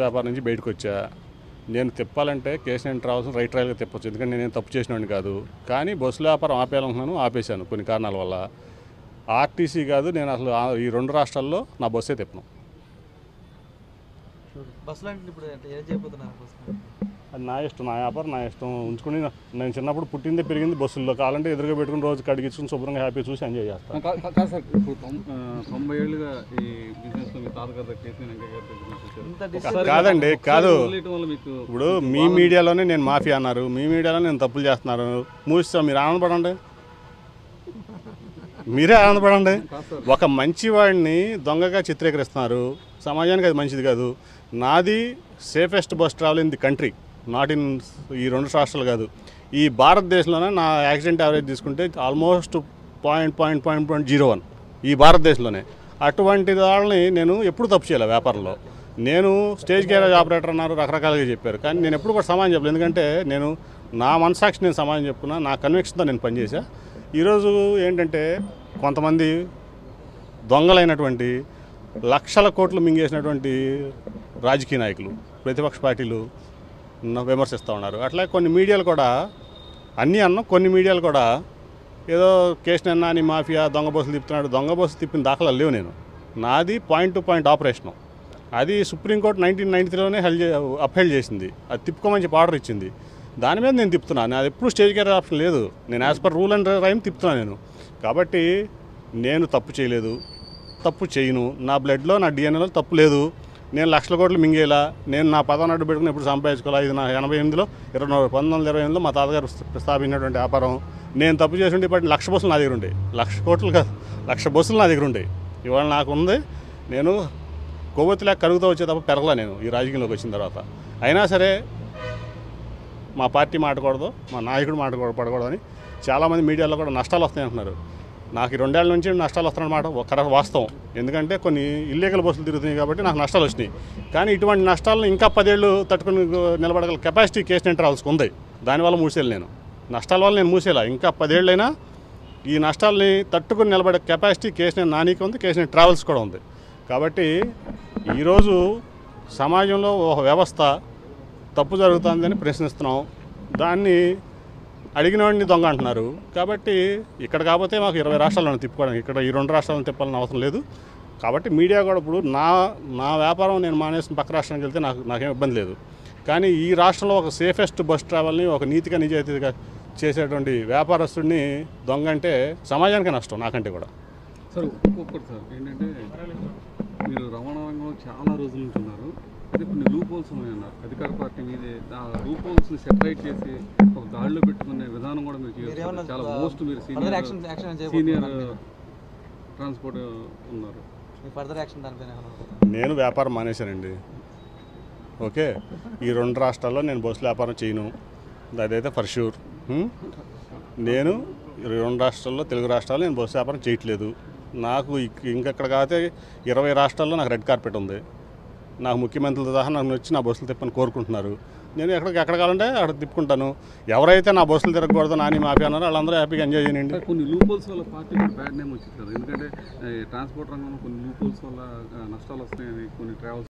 వ్యాపారం నుంచి బయటకు వచ్చా నేను తిప్పాలంటే కేసీఎన్ ట్రావెల్స్ రైట్ రైల్గా తిప్పొచ్చు ఎందుకంటే నేను తప్పు చేసినవాడిని కాదు కానీ బస్సుల వ్యాపారం ఆపేయాలనుకున్నాను ఆపేశాను కొన్ని కారణాల వల్ల ఆర్టీసీ కాదు నేను అసలు ఆ- ఈ రెండు రాష్ట్రాల్లో నా బస్సే తిప్పను బస్సులు అంటే ఇప్పుడు అంటే ఏం చేయబోతున్నారు బస్సులు అది నా ఇష్టం నా వ్యాపారం నా ఇష్టం ఉంచుకుని నా- నేను చిన్నప్పుడు పుట్టింది పెరిగింది బస్సుల్లో కావాలంటే ఎదురుగా పెట్టుకుని రోజు కడిగించుకుని శుభ్రంగా హ్యాపీ చూసి ఎంజాయ్ చేస్తాను కా- కా- కాదు సార్ ఇప్పుడు తొం- ఆ, తొంభై ఏళ్ళుగా ఈ బిజినెస్లో మీ తాతగారి దగ్గర కేసీ వెంకయ్య గారి దగ్గర నుంచి వచ్చారు. ఇంత ఒకసారి కాదండి, ఒకసారి కాదు. వదిలేయటం వల్ల మీకు ఇప్పుడు మీ మీడియాలోనే నేను మాఫియా అన్నారు మీ మీడియాలో నేను తప్పులు చేస్తున్నారు మూసిస్తాం మీరు ఆనందపడండి మీరే ఆనందపడండి కాదు సార్ ఒక మంచివాడిని దొంగగా చిత్రీకరిస్తున్నారు సమాజానికి అది మంచిది కాదు నాది safest bus travel in the country not in ఈ రెండు రాష్ట్రాలు కాదు ఈ భారతదేశంలోనే నా యాక్సిడెంట్ యావరేజ్ తీసుకుంటే almost point point point point zero one ఈ భారతదేశంలోనే అటువంటి వాళ్ళని నేను ఎప్పుడు తప్పు చేయలే వ్యాపారంలో నేను స్టేజ్ గ్యారేజ్ ఆపరేటర్ అన్నారు రకరకాలుగా చెప్పారు కానీ నేను ఎప్పుడు కూడా సమాధానం చెప్పలేదు ఎందుకంటే నేను నా మనసాక్షి నేను సమాధానం చెప్పుకున్నా నా కన్విక్షన్తో నేను పనిచేసా ఈరోజు ఏంటంటే కొంతమంది దొంగలైనటువంటి లక్షల కోట్లు మింగేసినటువంటి రాజకీయ నాయకులు ప్రతిపక్ష పార్టీలు న- విమర్శిస్తూ ఉన్నారు అట్లా కొన్ని మీడియాలు కూడా అన్నీ అన్నాం కొన్ని మీడియాలు కూడా ఏదో కేసు నాని మాఫియా దొంగ బస్సులు తిప్పుతున్నాడు దొంగ బస్సు తిప్పిన దాఖలాలు లేవు నేను నాది పాయింట్ టు పాయింట్ ఆపరేషను అది సుప్రీంకోర్టు నైన్టీన్ నైన్టీ త్రీలోనే హెల్డ్ అప్హెల్డ్ చేసింది అది తిప్పుకోమని చెప్పి ఆర్డర్ ఇచ్చింది దాని మీద నేను తిప్పుతున్నాను అది ఎప్పుడు స్టేజ్ క్యారీ ఆప్షన్ లేదు నేను as per rule and rhyme తిప్పుతున్నాను నేను కాబట్టి నేను తప్పు చేయలేదు తప్పు చేయను నా బ్లడ్లో నా డిఎన్ఏలో తప్పు లేదు నేను లక్షల కోట్లు మింగేలా నేను నా పదవి అడ్డు పెట్టుకుని ఎప్పుడు సంపాదించుకోవాలి ఇది నా ఎనభై ఎనిమిదిలో ఇరవై నాలుగు పంతొమ్మిది వందల ఇరవై ఎనిమిదిలో మా తాతగారు స్థ- స్థాపించినటువంటి వ్యాపారం నేను తప్పు చేసి ఉంటే ఇప్పటి లక్ష బస్సులు నా దగ్గర ఉంటాయి లక్ష కోట్లు కాదు లక్ష బస్సులు నా దగ్గర ఉంటాయి ఇవాళ నాకు ఉంది నేను కొవ్వొత్తిలా కరుగుతూ వచ్చే తప్ప పెరగలా నేను ఈ రాజకీయంలోకి వచ్చిన తర్వాత అయినా సరే మా పార్టీ మాటకూడదు మా నాయకుడు మాట పడకూడదు అని చాలామంది మీడియాలో కూడా నష్టాలు వస్తాయి అంటున్నారు నాకు ఈ రెండేళ్ల నుంచి నష్టాలు వస్తున్నమాట ఒక వాస్తవం ఎందుకంటే కొన్ని ఇల్లీగల్ బస్సులు తిరుగుతున్నాయి కాబట్టి నాకు నష్టాలు వచ్చినాయి కానీ ఇటువంటి నష్టాలను ఇంకా పదేళ్ళు తట్టుకుని నిలబడగల కెపాసిటీ కేసు నేను ట్రావెల్స్కి ఉంది దానివల్ల మూసేయాలి నేను నష్టాల వల్ల నేను మూసేలా ఇంకా పదేళ్ళైనా ఈ నష్టాలని తట్టుకుని నిలబడే కెపాసిటీ కేసు నేను నానికి ఉంది కేసు నేను ట్రావెల్స్ కూడా ఉంది కాబట్టి ఈరోజు సమాజంలో ఒక వ్యవస్థ తప్పు జరుగుతుందని ప్రశ్నిస్తున్నాం దాన్ని అడిగిన వాడిని దొంగ అంటున్నారు కాబట్టి ఇక్కడ కాకపోతే మాకు ఇరవై రాష్ట్రాలను తిప్పుకోవడానికి ఇక్కడ ఈ రెండు రాష్ట్రాలను తిప్పాలని అవసరం లేదు కాబట్టి మీడియా కూడా ఇప్పుడు నా నా వ్యాపారం నేను మానేసిన పక్క రాష్ట్రానికి వెళ్తే నాకు నాకేం ఇబ్బంది లేదు కానీ ఈ రాష్ట్రంలో ఒక సేఫెస్ట్ బస్ ట్రావెల్ని ఒక నీతిగా నిజాయితీగా చేసేటువంటి వ్యాపారస్తుడిని దొంగ అంటే సమాజానికి నష్టం నాకంటే కూడా సార్ ఇంకొకటి సార్ ఏంటంటే మీరు రవాణా రంగంలో చాలా రోజుల నుంచి ఉన్నారు అయితే కొన్ని లూప్ హోల్స్ ఉన్నాయన్నారు అధికార పార్టీ మీదే ఆ లూప్ హోల్స్ని సెటరైట్ చేసి ఒక దాడిలో పెట్టుకునే విధానం కూడా మీరు చేయొచ్చు మీరేమన్నా చాలా ఆ, మోస్ట్ మీరు further senior action action senior చేయబోతున్నారు మీరు? ట్రాన్స్పోర్ట్ ఉన్నారు మీ ఫర్దర్ యాక్షన్ దానిపైన ఏమైనా ఉంటుందా? నేను వ్యాపారం మానేశానండి ఓకే ఈ రెండు రాష్ట్రాల్లో నేను బస్సులు వ్యాపారం చేయను అదైతే ఫర్ షూర్ నేను ఈ రెండు రాష్ట్రాల్లో తెలుగు రాష్ట్రాల్లో నేను బస్సు వ్యాపారం చేయట్లేదు నాకు ఇక్- ఇంకెక్కడ కాకపోతే ఇరవై రాష్ట్రాల్లో నాకు రెడ్ కార్పెట్ ఉంది నాకు ముఖ్యమంత్రులతో సహా నన్ను వచ్చి నా బస్సులు తిప్పని కోరుకుంటున్నారు నేను ఎక్కడికి ఎక్కడ కావాలంటే అక్కడ తిప్పుకుంటాను ఎవరైతే నా బస్సులు తిరగకూడదు నాని మాఫీ అన్నారో వాళ్ళందరూ హ్యాపీగా ఎంజాయ్ చేయండి సార్ కొన్ని లూప్ హోల్స్ వల్ల పార్టీ కూడా బ్యాడ్ నేమ్ వచ్చింది కదా ఎందుకంటే ట్రాన్స్పోర్ట్ రంగంలో కొన్ని లూప్ హోల్స్ వల్ల ఆ, నష్టాలు వస్తాయని కొన్ని ట్రావెల్స్